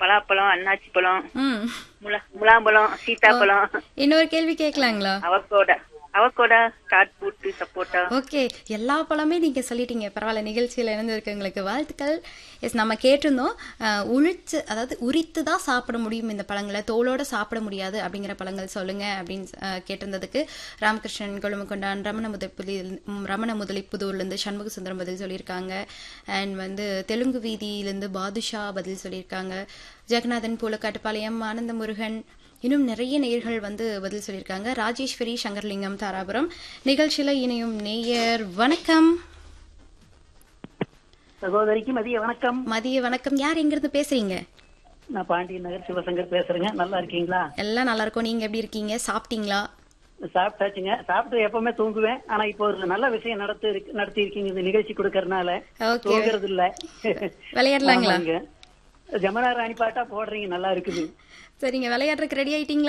பலாப்பழம் அன்னாச்சி பழம் ம் முலா முலாம்பழம் சீத்தாப்பழம் இன்னொரு கேள்வி கேட்கலாங்களா அவக்கோடா அவக்கோடா காட்பூட்டு சப்போட்டா ஓகே எல்லா பழமே நீங்க சொல்லிட்டீங்க பரவாயில்ல நிகழ்ச்சியில இணைந்திருக்கவங்களுக்கு வாழ்த்துக்கள் எஸ் நம்ம கேட்டிருந்தோம் அஹ், உழிச்சு அதாவது உரித்து தான் சாப்பிட முடியும் இந்த பழங்களை தோலோட சாப்பிட முடியாது அப்படிங்கிற பழங்கள் சொல்லுங்க அப்படின்னு அஹ், கேட்டிருந்ததுக்கு ராமகிருஷ்ணன் கொழுமக்கொண்டான் ரமண முதப்புலி ம், ரமண முதலிப்புதூர்லேருந்து சண்முக சுந்தரம் பதில் சொல்லியிருக்காங்க அண்ட் வந்து தெலுங்கு வீதியிலேருந்து பாதுஷா பதில் சொல்லியிருக்காங்க ஜெகநாதன் பூலக்காட்டுப்பாளையம் ஆனந்த முருகன் இன்னும் நிறைய நேயர்கள் வந்து பதில் சொல்லியிருக்காங்க ராஜேஸ்வரி சங்கர்லிங்கம் தாராபுரம் நிகழ்ச்சியில இணையும் நேயர் வணக்கம் சகோதரிக்கு மதிய வணக்கம் மதிய வணக்கம் யார் எங்கிருந்து பேசுறீங்க நான் பாண்டியன் நகர் சிவசங்கர் பேசுறேங்க நல்லா இருக்கீங்களா எல்லாம் நல்லா இருக்கும் நீங்க எப்படி இருக்கீங்க சாப்பிட்டீங்களா சாப்பிட்டாச்சுங்க சாப்பிட்டு எப்பவுமே தூங்குவேன் ஆனா இப்போ ஒரு நல்ல விஷயம் நடத்தி நடத்தி இருக்கீங்க இந்த நிகழ்ச்சி கொடுக்கறதுனால ஓகே தூங்குறது இல்ல விளையாடலாங்களா ஆமாங்க. ஜமுனா ராணி பாட்டா போடுறீங்க நல்லா இருக்குது சரிங்க விளையாடுறதுக்கு ரெடி ஆயிட்டீங்களா